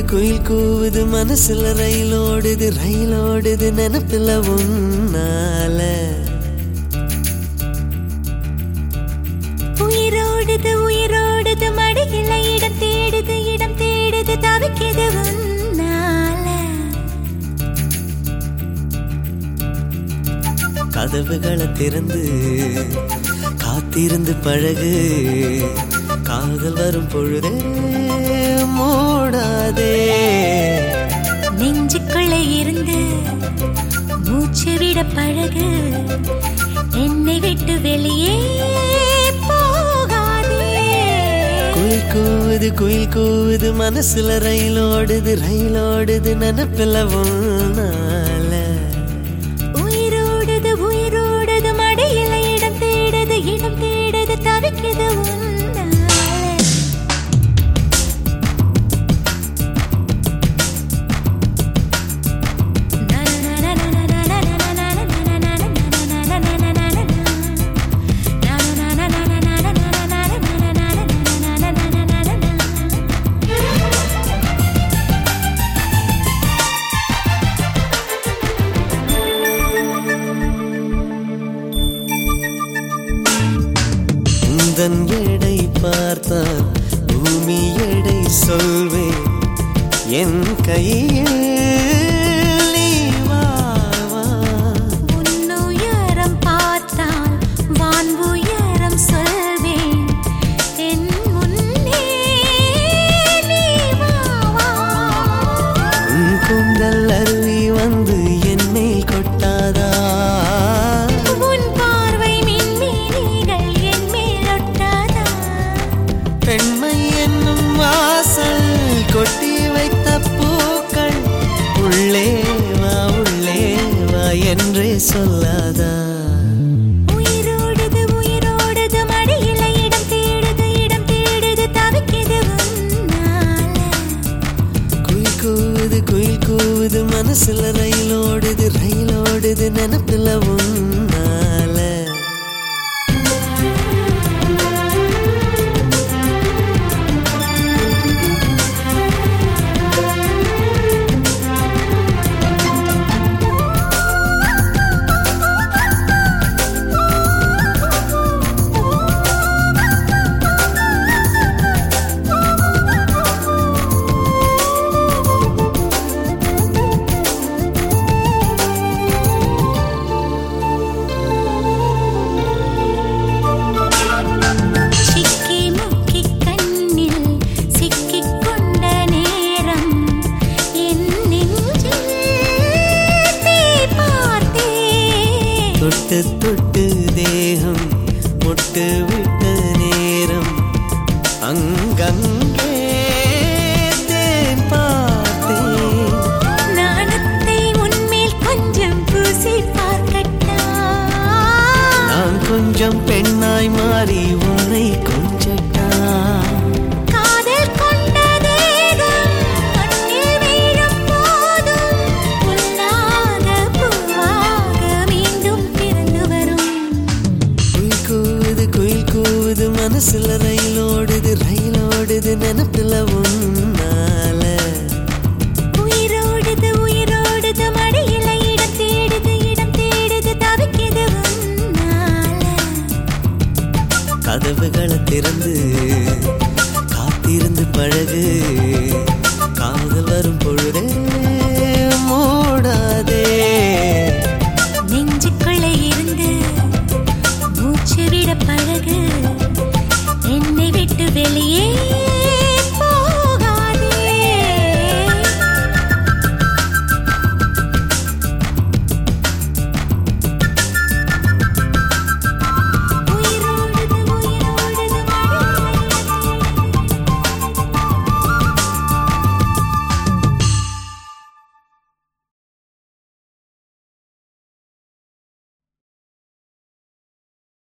குயில் கூவுது மனசுல ரயிலோடுது ரயிலோடுது நினப்புல உன்னால உயிரோடுது உயிரோடுது மடியில இடம் தேடுது இடம் தேடுது தவிக்குது உன்னால கதவுகளை திறந்து காத்திருந்து பழகு காதல் வரும் பொழுதே மூடாதே நெஞ்சுக்குள்ள இருந்து மூச்சு விட பழகு என்னை விட்டு வெளியே போகாதே குயில் கூவுது குயில் கூவுது மனசுல ரயிலோடுது ரயிலோடுது நினப்பில உன்னால உயிரோடுது உயிரோடுது மடியில இடம் தேடுது இடம் தேடுது தவிக்குது உன்னால உந்தன் எடை பார்த்தால் பூமி எடை சொல்வேன் என் கையில் நீ வா, வா. உன்னுயரம் பார்த்தால் வான் உயரம் சொல்வேன் என் முன்னே நீ வா, வா. உன் கூந்தல் அருவி வந்து என்னை கொட்டாதா உன் பார்வை மின்மினிகள் என் மேல் ஒட்டாதா? பெண்மை என்னும் வாசல் கொட்டி வைத்த பூக்கள் உள்ளே வா உள்ளே வா என்றே சொல்லாதா உயிரோடுது உயிரோடுது மடியில இடம் தேடுது இடம் தேடுது தவிக்குது உன்னால குயில் கூவுது குயில் கூவுது மனசுல ரயிலோடுது ரயிலோடுது நினப்புல உன்னால சிக்கி முக்கி கண்ணில் சிக்கிக் கொண்ட நேரம் என் நெஞ்சில் தீ பார்த்தேன் தொட்டு தொட்டு தேகம் முட்டு விட்ட நேரம் அங்கங்க